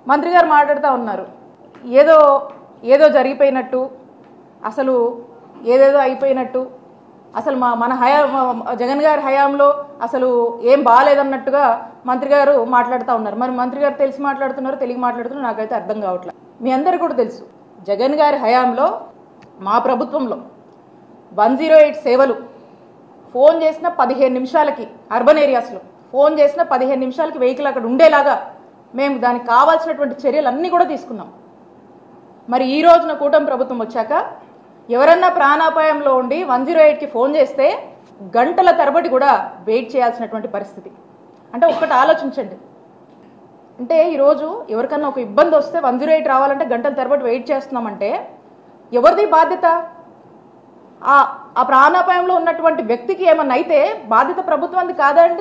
మంత్రి గారు మాట్లాడుతూ ఉన్నారు ఏదో ఏదో జరిగిపోయినట్టు అసలు ఏదేదో అయిపోయినట్టు అసలు మా మన హయా మా- జగన్ గారి హయాంలో అసలు ఏం బాగాలేదన్నట్టుగా మంత్రి గారు మాట్లాడుతూ ఉన్నారు మరి మంత్రి గారు తెలిసి మాట్లాడుతున్నారు తెలియ మాట్లాడుతున్నారు నాకైతే అర్థం కావట్లేదు మీ అందరికీ కూడా తెలుసు జగన్ గారి హయాంలో మా ప్రభుత్వంలో వన్ జీరో ఎయిట్ సేవలు ఫోన్ చేసిన పదిహేను నిమిషాలకి అర్బన్ ఏరియాస్లో ఫోన్ చేసిన పదిహేను నిమిషాలకి వెహికల్ అక్కడ ఉండేలాగా మేము దానికి కావాల్సినటువంటి చర్యలు అన్నీ కూడా తీసుకున్నాం మరి ఈ రోజున కూటమి ప్రభుత్వం వచ్చాక ఎవరన్నా ప్రాణాపాయంలో ఉండి వన్ జీరో ఎయిట్కి ఫోన్ చేస్తే గంటల తరబడి కూడా వెయిట్ చేయాల్సినటువంటి పరిస్థితి అంటే ఒక్కటి ఆలోచించండి అంటే ఈరోజు ఎవరికన్నా ఒక ఇబ్బంది వస్తే వన్ జీరో ఎయిట్ రావాలంటే గంటల తరబడి వెయిట్ చేస్తున్నామంటే ఎవరిది బాధ్యత ఆ ఆ ప్రాణాపాయంలో ఉన్నటువంటి వ్యక్తికి ఏమన్నా అయితే బాధ్యత ప్రభుత్వానికి కాదా అండి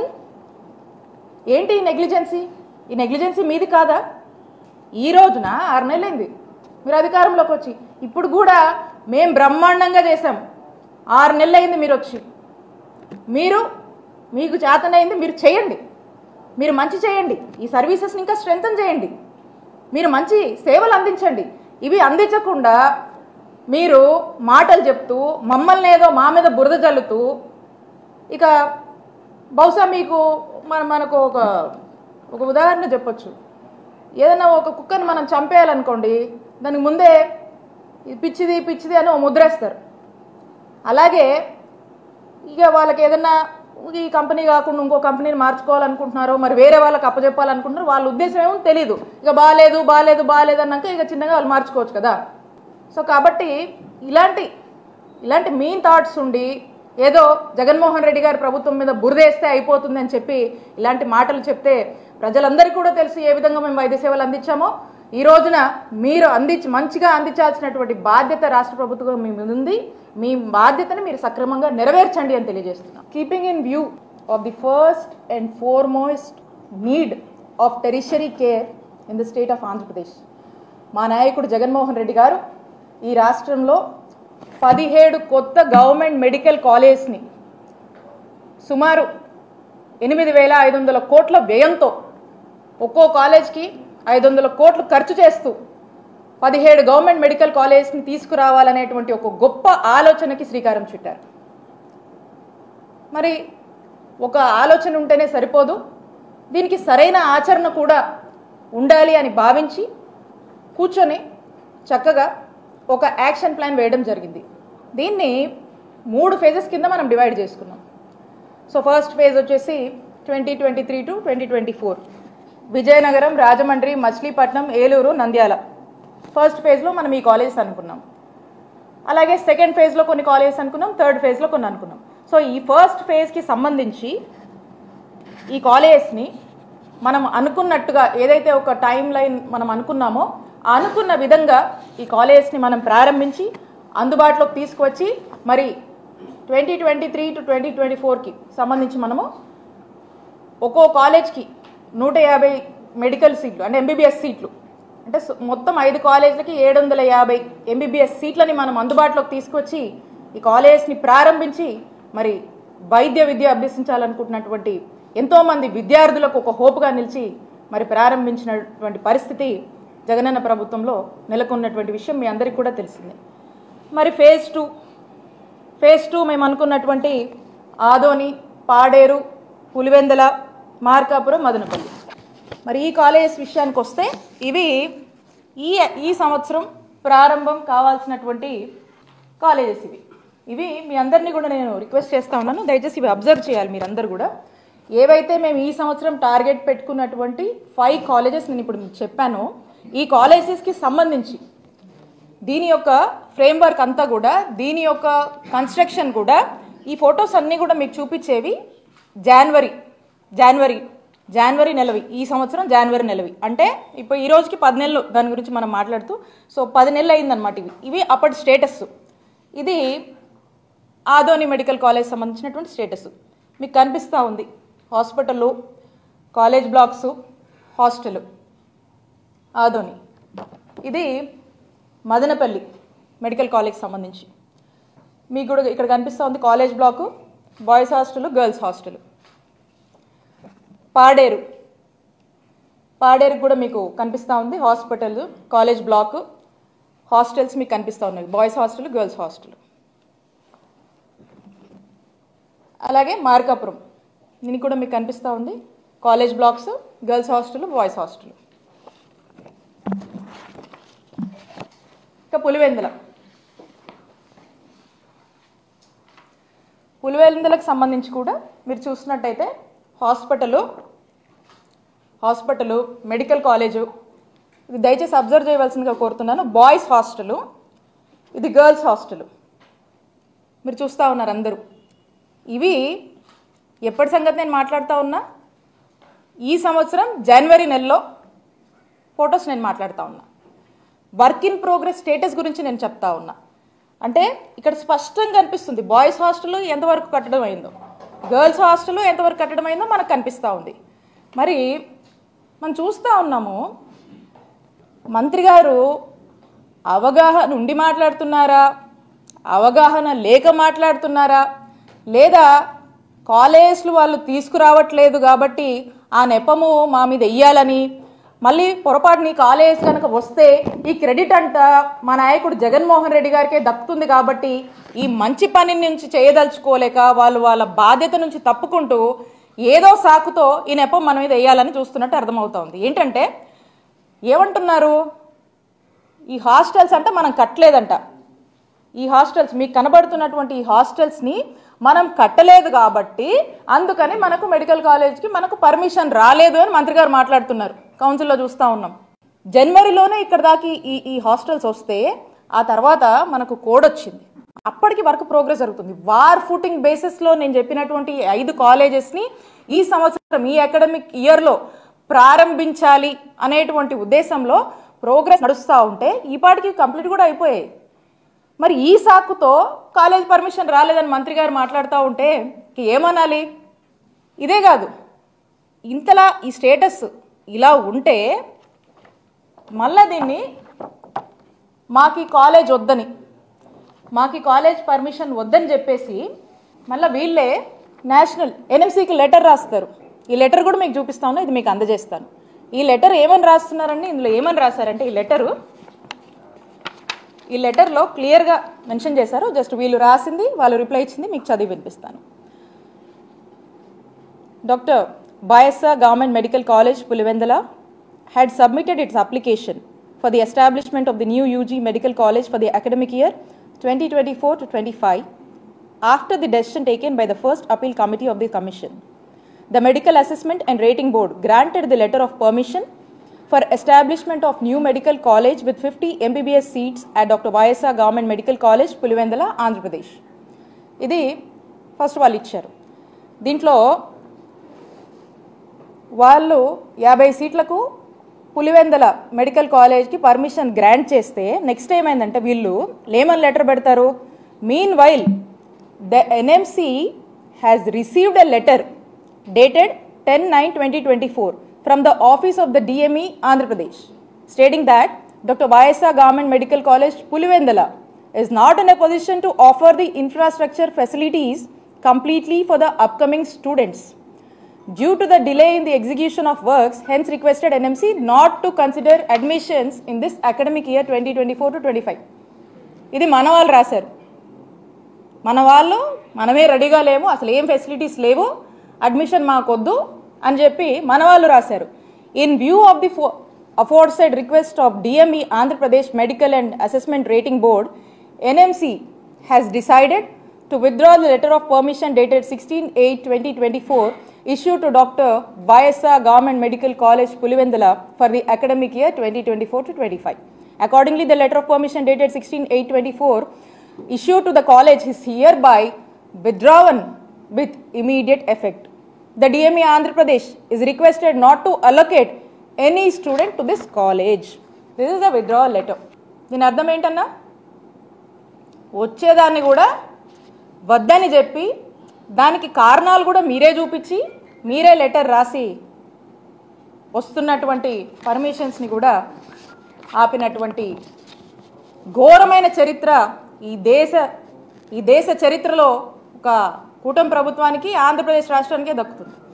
ఏంటి ఈ నెగ్లిజెన్సీ ఈ నెగ్లిజెన్సీ మీది కాదా ఈ రోజున ఆరు నెలలైంది మీరు అధికారంలోకి వచ్చి ఇప్పుడు కూడా మేం బ్రహ్మాండంగా చేశాం ఆరు నెలలైంది మీరు వచ్చి మీరు మీకు చేతనైంది మీరు చేయండి మీరు మంచి చేయండి ఈ సర్వీసెస్ని ఇంకా స్ట్రెంగ్తన్ చేయండి మీరు మంచి సేవలు అందించండి ఇవి అందించకుండా మీరు మాటలు చెప్తూ మమ్మల్ని ఏదో మా మీద బురద జల్లుతూ ఇక బహుశా మీకు మన మనకు ఒక ఒక ఉదాహరణ చెప్పొచ్చు ఏదైనా ఒక కుక్కని మనం చంపేయాలనుకోండి దానికి ముందే ఇది పిచ్చిది పిచ్చిది అని ఓ ముద్రేస్తారు అలాగే ఇక వాళ్ళకి ఏదన్నా ఈ కంపెనీ కాకుండా ఇంకో కంపెనీని మార్చుకోవాలనుకుంటున్నారో మరి వేరే వాళ్ళకి అప్పచెప్పాలనుకుంటున్నారు వాళ్ళ ఉద్దేశం ఏమో తెలియదు ఇక బాగాలేదు బాగాలేదు బాగాలేదు అన్నాక ఇక చిన్నగా వాళ్ళు మార్చుకోవచ్చు కదా సో కాబట్టి ఇలాంటి ఇలాంటి మీన్ థాట్స్ ఉండి ఏదో జగన్మోహన్ రెడ్డి గారి ప్రభుత్వం మీద బురదేస్తే అయిపోతుంది అని చెప్పి ఇలాంటి మాటలు చెప్తే ప్రజలందరికీ కూడా తెలుసు ఏ విధంగా మేము వైద్య సేవలు అందించామో ఈ రోజున మీరు అందించి మంచిగా అందించాల్సినటువంటి బాధ్యత రాష్ట్ర ప్రభుత్వం మీ మీద ఉంది మీ బాధ్యతను మీరు సక్రమంగా నెరవేర్చండి అని తెలియజేస్తున్నాం keeping in view of the first and foremost need of tertiary care in the state of Andhra Pradesh మా నాయకుడు జగన్మోహన్ రెడ్డి గారు ఈ రాష్ట్రంలో పదిహేడు కొత్త గవర్నమెంట్ మెడికల్ కాలేజ్ని సుమారు ఎనిమిది వేల ఐదు వందల కోట్ల వ్యయంతో ఒక్కో కాలేజ్కి ఐదు వందల కోట్లు ఖర్చు చేస్తూ పదిహేడు గవర్నమెంట్ మెడికల్ కాలేజ్ని తీసుకురావాలనేటువంటి ఒక గొప్ప ఆలోచనకి శ్రీకారం చుట్టారు మరి ఒక ఆలోచన ఉంటేనే సరిపోదు దీనికి సరైన ఆచరణ కూడా ఉండాలి అని భావించి కూర్చొని చక్కగా ఒక యాక్షన్ ప్లాన్ వేయడం జరిగింది దీన్ని మూడు ఫేజెస్ కింద మనం డివైడ్ చేసుకున్నాం సో ఫస్ట్ ఫేజ్ వచ్చేసి twenty twenty three to twenty twenty four Vizianagaram Rajahmundry Machilipatnam Eluru Nandyal first ఫేజ్లో మనం ఈ కాలేజెస్ అనుకున్నాం అలాగే సెకండ్ ఫేజ్లో కొన్ని కాలేజెస్ అనుకున్నాం థర్డ్ ఫేజ్లో కొన్ని అనుకున్నాం సో ఈ ఫస్ట్ ఫేజ్కి సంబంధించి ఈ కాలేజెస్ని మనం అనుకున్నట్టుగా ఏదైతే ఒక టైం లైన్ మనం అనుకున్నామో ఆ అనుకున్న విధంగా ఈ కాలేజెస్ని మనం ప్రారంభించి అందుబాటులోకి తీసుకువచ్చి మరి twenty twenty three to twenty twenty ఫోర్కి సంబంధించి మనము ఒక్కో కాలేజ్కి నూట యాభై మెడికల్ సీట్లు అంటే ఎంబీబీఎస్ సీట్లు అంటే సు- మొత్తం ఐదు కాలేజీలకి ఏడు వందల యాభై ఎంబీబీఎస్ సీట్లని మనం అందుబాటులోకి తీసుకొచ్చి ఈ కాలేజ్ని ప్రారంభించి మరి వైద్య విద్య అభ్యసించాలనుకుంటున్నటువంటి ఎంతోమంది విద్యార్థులకు ఒక హోప్గా నిలిచి మరి ప్రారంభించినటువంటి పరిస్థితి జగనన్న ప్రభుత్వంలో నెలకొన్నటువంటి విషయం మీ అందరికీ కూడా తెలిసిందే మరి ఫేజ్ టూ ఫేజ్ టూ మేము అనుకున్నటువంటి ఆదోని పాడేరు పులివెందల మార్కాపురం మదనపల్లి మరి ఈ కాలేజెస్ విషయానికి వస్తే ఇవి ఈ ఈ సంవత్సరం ప్రారంభం కావాల్సినటువంటి కాలేజెస్ ఇవి ఇవి మీ అందరినీ కూడా నేను రిక్వెస్ట్ చేస్తా ఉన్నాను దయచేసి ఇవి అబ్జర్వ్ చేయాలి మీరందరూ కూడా ఏవైతే మేము ఈ సంవత్సరం టార్గెట్ పెట్టుకున్నటువంటి ఫైవ్ కాలేజెస్ నేను ఇప్పుడు మీకు చెప్పానో ఈ కాలేజెస్కి సంబంధించి దీని యొక్క ఫ్రేమ్వర్క్ అంతా కూడా దీని యొక్క కన్స్ట్రక్షన్ కూడా ఈ ఫొటోస్ అన్నీ కూడా మీకు చూపించేవి జనవరి జనవరి జనవరి నెలవి ఈ సంవత్సరం జనవరి నెలవి అంటే ఇప్పుడు ఈ రోజుకి పది నెలలు దాని గురించి మనం మాట్లాడుతూ సో పది నెలలు అయిందనమాట ఇవి ఇవి అప్పటి స్టేటస్ ఇది ఆదోని మెడికల్ కాలేజ్ సంబంధించినటువంటి స్టేటస్ మీకు కనిపిస్తూ ఉంది hospital college blocks hostel Adoni ఇది మదనపల్లి మెడికల్ కాలేజ్ సంబంధించి మీకు కూడా ఇక్కడ కనిపిస్తూ ఉంది college block boys hostel girls hostel Paderu పాడేరుకి కూడా మీకు కనిపిస్తూ ఉంది హాస్పిటల్ కాలేజ్ బ్లాక్ హాస్టల్స్ మీకు కనిపిస్తూ ఉన్నాయి బాయ్స్ హాస్టల్ గర్ల్స్ హాస్టల్ అలాగే మార్కాపురం దీనికి కూడా మీకు కనిపిస్తూ ఉంది college blocks girls hostel boys hostel ఇంకా పులివెందుల పులివెందులకు సంబంధించి కూడా మీరు చూసినట్టయితే హాస్పిటల్ హాస్పిటల్ మెడికల్ కాలేజు ఇది దయచేసి అబ్జర్వ్ చేయవలసిందిగా కోరుతున్నాను బాయ్స్ హాస్టలు ఇది గర్ల్స్ హాస్టల్ మీరు చూస్తూ ఉన్నారు అందరూ ఇవి ఎప్పటి సంగతి నేను మాట్లాడుతూ ఉన్నా ఈ సంవత్సరం జనవరి నెలలో ఫొటోస్ నేను మాట్లాడుతూ ఉన్నా వర్క్ ఇన్ ప్రోగ్రెస్ స్టేటస్ గురించి నేను చెప్తా ఉన్నా అంటే ఇక్కడ స్పష్టంగా కనిపిస్తుంది బాయ్స్ హాస్టల్ ఎంతవరకు కట్టడం అయిందో గర్ల్స్ హాస్టల్ ఎంతవరకు కట్టడం అయిందో మనకు కనిపిస్తూ ఉంది మరి మనం చూస్తూ ఉన్నాము మంత్రి గారు అవగాహన ఉండి మాట్లాడుతున్నారా అవగాహన లేక మాట్లాడుతున్నారా లేదా కాలేజ్లు వాళ్ళు తీసుకురావట్లేదు కాబట్టి ఆ నెపము మా మీద వెయ్యాలని మళ్ళీ పొరపాటుని కాలేజ్ కనుక వస్తే ఈ క్రెడిట్ అంట మా నాయకుడు జగన్మోహన్ రెడ్డి గారికే దక్కుతుంది కాబట్టి ఈ మంచి పని నుంచి చేయదలుచుకోలేక వాళ్ళు వాళ్ళ బాధ్యత నుంచి తప్పుకుంటూ ఏదో సాకుతో ఈ నెపం మన మీద వేయాలని చూస్తున్నట్టు అర్థమవుతోంది ఏంటంటే ఏమంటున్నారు ఈ హాస్టల్స్ అంటే మనం కట్టలేదంట ఈ హాస్టల్స్ మీకు కనబడుతున్నటువంటి ఈ హాస్టల్స్ని మనం కట్టలేదు కాబట్టి అందుకని మనకు మెడికల్ కాలేజ్కి మనకు పర్మిషన్ రాలేదు అని మంత్రి గారు మాట్లాడుతున్నారు కౌన్సిల్లో చూస్తూ ఉన్నాం జనవరిలోనే ఇక్కడ దాకా ఈ ఈ హాస్టల్స్ వస్తే ఆ తర్వాత మనకు కోడ్ వచ్చింది అప్పటికి వర్క్ ప్రోగ్రెస్ జరుగుతుంది వార్ ఫుటింగ్ బేసిస్లో నేను చెప్పినటువంటి ఈ ఐదు కాలేజెస్ని ఈ సంవత్సరం ఈ అకాడమిక్ ఇయర్లో ప్రారంభించాలి అనేటువంటి ఉద్దేశంలో ప్రోగ్రెస్ నడుస్తూ ఉంటే ఈ పాటికి కంప్లీట్ కూడా అయిపోయాయి మరి ఈ సాకుతో కాలేజ్ పర్మిషన్ రాలేదని మంత్రి గారు మాట్లాడుతూ ఉంటే ఇంక ఏమనాలి ఇదే కాదు ఇంతలా ఈ స్టేటస్ ఇలా ఉంటే మళ్ళా దీన్ని మాకు ఈ కాలేజ్ వద్దని మాకు ఈ కాలేజ్ పర్మిషన్ వద్దని చెప్పేసి మళ్ళీ వీళ్ళే నేషనల్ ఎన్ఎంసీకి లెటర్ రాస్తారు ఈ లెటర్ కూడా మీకు చూపిస్తాను ఇది మీకు అందజేస్తాను ఈ లెటర్ ఏమని రాస్తున్నారండి ఇందులో ఏమని రాశారంటే ఈ లెటరు ఈ లెటర్లో క్లియర్గా మెన్షన్ చేశారు జస్ట్ వీళ్ళు రాసింది వాళ్ళు రిప్లై ఇచ్చింది మీకు చదివి వినిపిస్తాను డాక్టర్ బాయస్సా government medical college Pulivendala had submitted its application for the establishment of the new UG Medical College for the academic year 2024 to 25 after the decision taken by the first appeal committee of the commission. The Medical Assessment and Rating Board granted the letter of permission for establishment of new medical college with 50 MBBS seats at Dr. YSR Government Medical College, Pulivendala, Andhra Pradesh. ఇది first వాళ్ళు ఇచ్చారు దీంట్లో వాళ్ళు యాభై సీట్లకు Pulivendala medical కాలేజ్కి permission grant చేస్తే next ఏమైందంటే వీళ్ళు లేమన్ లెటర్ పెడతారు mean while the NMC has received a letter dated ten nine twenty twenty four from the office of the DME Andhra Pradesh stating that doctor YSR government medical college Pulivendala is not in a position to offer the infrastructure facilities completely for the upcoming students. Due to the delay in the execution of works, hence requested NMC not to consider admissions in this academic year 2024 to 25. ఇది మన వాళ్ళు రాశారు మన వాళ్ళు మనమే రెడీగా లేము అసలు ఏం ఫెసిలిటీస్ లేవు అడ్మిషన్ మాకొద్దు అని చెప్పి మన వాళ్ళు రాశారు in view of the aforesaid request of DME Andhra Pradesh medical and assessment rating board NMC has decided to withdraw the letter of permission dated sixteen eight twenty twenty four issued to Dr. YSR Government Medical College Pulivendala for the academic year 2024 to 25. Accordingly, the letter of permission dated 16-8-24 issued to the college is hereby withdrawn with immediate effect. The DME Andhra Pradesh is requested not to allocate any student to this college. This is the withdrawal letter. దీని అర్థం ఏంటన్నా వచ్చేదాన్ని కూడా వద్దని చెప్పి దానికి కారణాలు కూడా మీరే చూపించి మీరే లెటర్ రాసి వస్తున్నటువంటి పర్మిషన్స్ని కూడా ఆపినటువంటి ఘోరమైన చరిత్ర ఈ దేశ ఈ దేశ చరిత్రలో ఒక కూటమి ప్రభుత్వానికి ఆంధ్రప్రదేశ్ రాష్ట్రానికే దక్కుతుంది